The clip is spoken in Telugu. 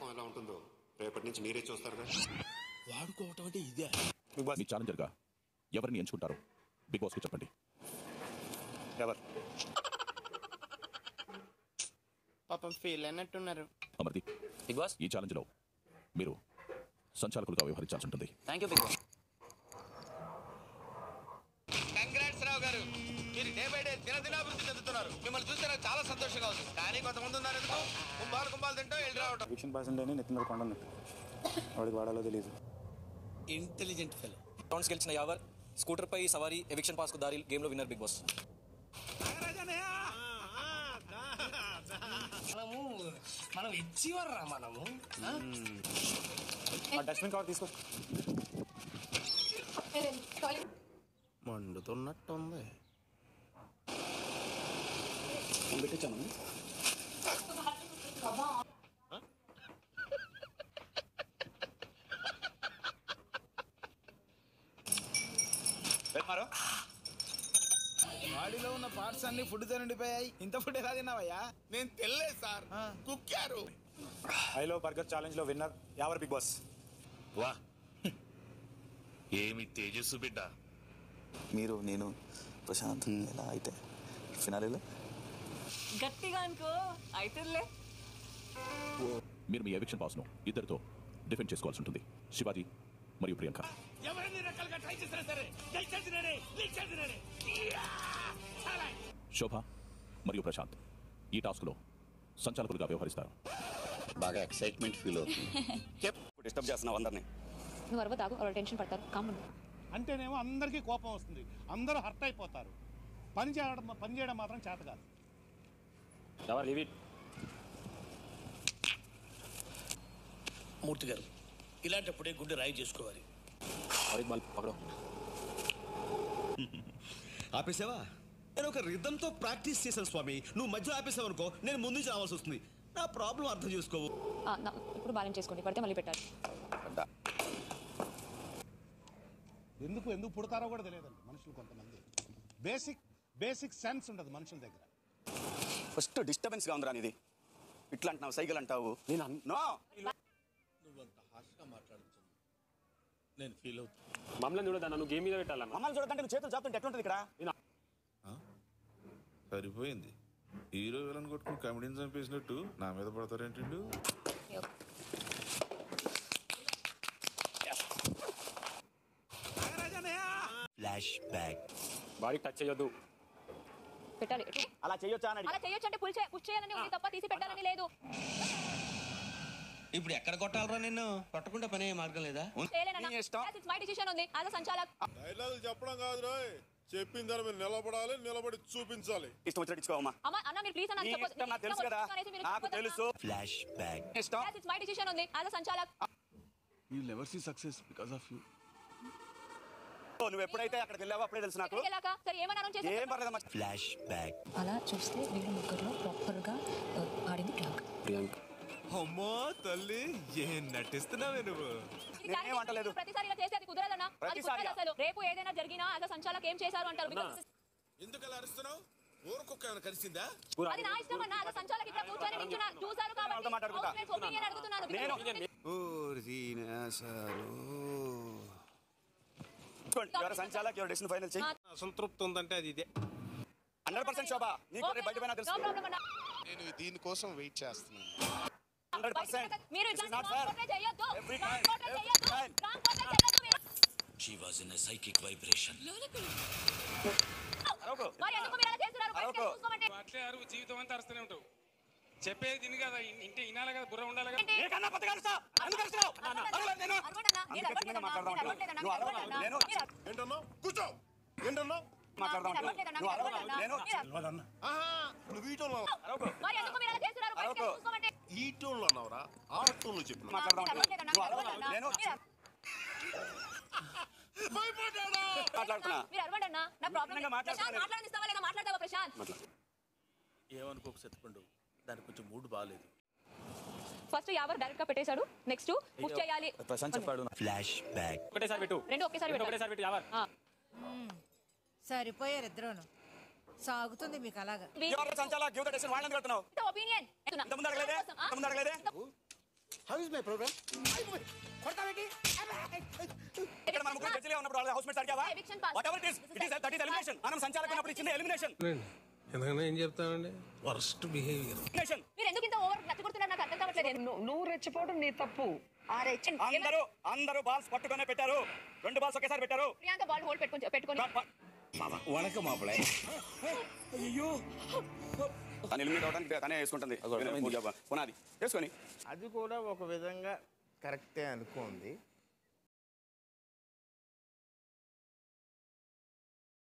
వాడుకోవటం ఎలా ఉంటుందో రేపటి నుంచి మీరే చూస్తారుగా వాడుకోవటం అంటే ఇదే మీ ఛాలెంజర్గా ఎవరిని ఎంచుకుంటారో బిగ్ బాస్కి చెప్పండి ఎవరు పాపం ఫీల్ అయినట్టున్నారు అమర్దీప్ బిగ్ బాస్ ఈ ఛాలెంజ్లో మీరు సంచాలకులుగా వ్యవహరించాల్సి ఉంటుంది thank you Big Boss congrats Rao గారు మీరు డే బై డే దినదినాభివృద్ధి చెందుతున్నారు మిమ్మల్ని చూస్తే నాకు చాలా సంతోషంగా ఉంది కానీ కొంతమంది ఉన్నారు ఎందుకు కుంభాలు కుంభాలు తింటూ వెళ్ళి రావటం ఎవిక్షన్ పాస్ ఉంటేనే నెత్తి మీద కొండ ఉన్నట్టు వాడికి వాడాలో తెలియదు ఇంటెలిజెంట్ ఫెలో రౌండ్స్ గెలిచిన యావర్ స్కూటర్ పై సవారీ ఎవిక్షన్ పాస్ కు దారి గేమ్ లో విన్నర్ బిగ్ బాస్ మనము మనం ఇచ్చివర్రా మనము ఆ డస్ట్బిన్ కవర్ తీసుకో మండుతున్నట్టుంది వెళ్ళమారు బాడీలో ఉన్న పార్ట్స్ అన్ని ఫుడ్ తో నిండిపోయాయి ఇంత ఫుడ్ ఎలా తిన్నావయ్యా నేను తెల్లేదు సార్ కుక్కారు హైలో బర్గర్ ఛాలెంజ్ లో విన్నర్ ఎవరు బిగ్ బాస్ వా ఏమి తేజస్సు బిడ్డ మీరు నేను ప్రశాంత్ ఎలా అయితే ఫినాలేలో గట్టిగా అనుకో అయితేలే మీరు మీ ఎవిక్షన్ పాస్ను ఇద్దరితో డిఫెండ్ చేసుకోవాల్సి ఉంటుంది శివాజీ మరియు ప్రియాంక ఎవరైనా రకాలుగా ట్రై చేసినా సరే గెలిచేది నేనే గెలిచేది నేనే శోభ మరియు ప్రశాంత్ ఈ టాస్క్లో సంచాలకులుగా వ్యవహరిస్తారు బాగా ఎక్సైట్మెంట్ ఫీల్ అవుతుంది డిస్టర్బ్ చేస్తున్నావు అందరినీ నువ్వు అరవ తాగు వాళ్ళు టెన్షన్ పడతారు కామన్ అంటేనేమో అందరికీ కోపం వస్తుంది అందరూ హర్ట్ అయిపోతారు పని చేయడం పని చేయడం మాత్రం చేత కాదు మూర్తి గారు ఇలాంటప్పుడే గుండె రాయి చేసుకోవాలి ఆపేసావా నేను ఒక రిధంతో ప్రాక్టీస్ చేశాను స్వామి నువ్వు మధ్యలో ఆపేసావు అనుకో నేను ముందు నుంచి రావాల్సి వస్తుంది నా ప్రాబ్లం అర్థం చేసుకోవు ఇప్పుడు బ్యాలెన్స్ చేసుకోండి పడితే మళ్ళీ పెట్టాలి ఎందుకు ఎందుకు పుడతారో కూడా తెలియదండి మనుషులు కొంతమంది బేసిక్ బేసిక్ సెన్స్ ఉండదు మనుషుల దగ్గర ఫస్ట్ డిస్టర్బెన్స్ గా ఉందిరా నీది ఇట్లా అంటున్నావు సైకిల్ అంటావు నేను నో నువ్వంత హార్ష్గా మాట్లాడుతున్నావు నేను ఫీల్ అవుతాను మమ్మల్ని చూడదా నువ్వు గేమ్ మీద పెట్టాలన్న మమ్మల్ని చూడదంటే నువ్వు చేతులు చాపుతుంటే ఎట్లుంటుంది ఇక్కడ సరిపోయింది హీరో విలన్ కొట్టుకుని కమెడీని చంపేసినట్టు నా మీద పడతారేంటి ఫ్లాష్ బ్యాక్ బాడీ టచ్ చేయొద్దు పెట్టాలి అలా చేయొచ్చా అని అలా చేయొచ్చు అంటే పుల్ పుష్ చేయాలని ఉంది తప్ప తీసి పెట్టాలని లేదు ఇప్పుడు ఎక్కడ కొట్టాలరా నిన్ను కొట్టకుండా పనే మార్గం లేదా చేయలేనన్నా నీ ఇష్టం. ఇట్స్ మై డిసిషన్ ఉంది యాజ్ సంచాలక్ డైలాగులు చెప్పడం కాదు రోయ్ చెప్పిన దాని మీద నిలబడాలి నిలబడి చూపించాలి ఇష్టం వచ్చినట్టు ఇచ్చుకోవమ్మా అమ్మ అన్న మీరు ప్లీజ్ అన్న నీ ఇష్టం నాకు తెలుసు కదా నాకు తెలుసు ఫ్లాష్ బ్యాక్ ఇష్టం ఇట్స్ మై డిసిషన్ ఉంది యాజ్ సంచాలక్ you never see success because of you నువ్వు ఎప్పుడైతే అక్కడికి వెళ్ళావో అప్పుడే తెలుసు నాకు వెళ్ళాక సరే ఏమన్నా చేసి ఏం పర్లేదమ్మా ఫ్లాష్ బ్యాక్ అలా చూస్తే వీళ్ళు ముగ్గురులో ప్రాపర్ గా ఆడింది ప్రియాంక అమ్మో తల్లి ఏం నటిస్తున్నావే నువ్వు నేనేం అంటలేదు ప్రతిసారి ఇలా చేస్తే అది కుదరదన్నా అది ప్రతిసారి కుదరదు అసలు రేపు ఏదైనా జరిగినా యాజ్ సంచాలక్ ఏం చేశారు అంటారు Because ఎందుకు అలా అరుస్తున్నావు ఊరుకొక్క ఏమైనా కలిసిందా అది నా ఇష్టం అన్న యాజ్ సంచాలక్ ఇక్కడ కూర్చొని నించున్నా చూసారు వాళ్ళతో మాట్లాడుకుంటా. కాబట్టి ఒపీనియన్ అడుగుతున్నాను నేను ఎవరు సంచాలక్ ఎవరు డెసిషన్ ఫైనల్ చేయి అసంతృప్తి ఉందంటే అది ఇదే హండ్రెడ్ పర్సెంట్ శోభ నీకు రేపు బయట పోయినా తెలుసు నో ప్రాబ్లం అన్న నేను దీనికోసం వెయిట్ చేస్తున్నాను హండ్రెడ్ పర్సెంట్ మీరు ఇట్లా రాంగ్ కోటే చేయొద్దు Every wrong time, quote every చేయొద్దు time. రాంగ్ కోటే చేయొద్దు మీరు she was in psychic vibration అరవకు మరి ఎందుకు మీరు అలా చేస్తున్నారు బయటికి అరవకు. చూసుకోమంటే అట్లే అరువు జీవితం అంతా అరుస్తూనే ఉంటావు చెప్పేది తిని కదా ఇంటి వినాలి కదా బుర్ర ఉండాలి కదా నీకన్నా కొత్తగా అరుస్తా ఎందుకు అరుస్తున్నావు అరవలేదు నేను అరవడన్నా నేను అందుకే చిన్నగా అరవట్లేదన్నా మాట్లాడదాం నేను అంటున్నావు. అరవట్లేదన్నా నువ్వు నేను అరవకు. అరవట్లేదన్నా నేను ఏంటన్నా కూర్చో ఏంటన్నా మాట్లాడదాం అంటున్నావు. అరవట్లేదన్నా నువ్వు అరవకు. అరవట్లేదన్నా నేను ఆహా నువ్వు ఈ టోన్లో అరవకు. మరి ఎందుకు మీరు అలా చేస్తున్నారు బయటికి అరవకు. చూసుకోమంటే ఈ టోన్లో అన్నావురా ఆ టోన్లో చెప్పిన మాట్లాడదాం అంటున్నావు. అరవట్లేదన్నా నువ్వు అరవకు. అరవట్లేదన్నా నేను మీరు మాట్లాడుతున్నా మీరు అరవడన్నా నా ప్రాబ్లం నిజంగా మాట్లాడుతున్నా. ప్రశాంత్ మాట్లాడనిస్తావా లేదా మాట్లాడతావా ప్రశాంత్ ఏమనుకోకు సత్తుపండు దానికి కొంచెం మూడు బాగాలేదు ఫస్ట్ యావర్ డైరెక్ట్ గా పెట్టేశాడు నెక్స్ట్ పుష్ చేయాలి ప్రశాంత్ చెప్పాడు ఫ్లాష్ బ్యాక్ ఒకటేసారి పెట్టు రెండు ఒకేసారి రెండు పెట్టాలి ఒకటేసారి పెట్టు యావర్ ఆ. సరిపోయారు ఇద్దరును సాగుతుంది మీకు అలాగా ఎవరు సంచాలక్ గివ్ ద డెసిషన్ వాళ్ళని కడుతున్నావు ఒపీనియన్ ఇంత ముందు అడగలేదే ఇంత ముందు అడగలేదే హౌ ఇస్ మై ప్రోగ్రామ్ కొడతావేంటి ఇక్కడ మన ముగ్గురు జడ్జిగా ఉన్నప్పుడు వాళ్ళ హౌస్ మేట్స్ అడిగావా Eviction pass. Whatever it is it is that is elimination మనం సంచాలకులు ఉన్నప్పుడు ఇచ్చిన ఎలిమినేషన్ ఎందుకన్నా ఏం చెప్తామండి వర్స్ట్ బిహేవియర్ ఎలిమినేషన్ మీరు ఎందుకు ఇంత ఓవర్ నచ్చగొడుతున్నారు నాకు అర్థం కావట్లేదు నువ్వు రెచ్చిపోవడం నీ తప్పు ఆ రెచ్చి అందరూ అందరూ బాల్స్ పట్టుకునే పెట్టారు రెండు బాల్స్ ఒకేసారి పెట్టారు ప్రియాంక బాల్ హోల్డ్ పెట్టుకొని పెట్టుకొని వణక మాపలే అయ్యో తను ఎలిమినేట్ అవడానికి తనే వేసుకుంటుంది పునాది వేసుకొని అది కూడా ఒక విధంగా కరెక్టే అనుకోండి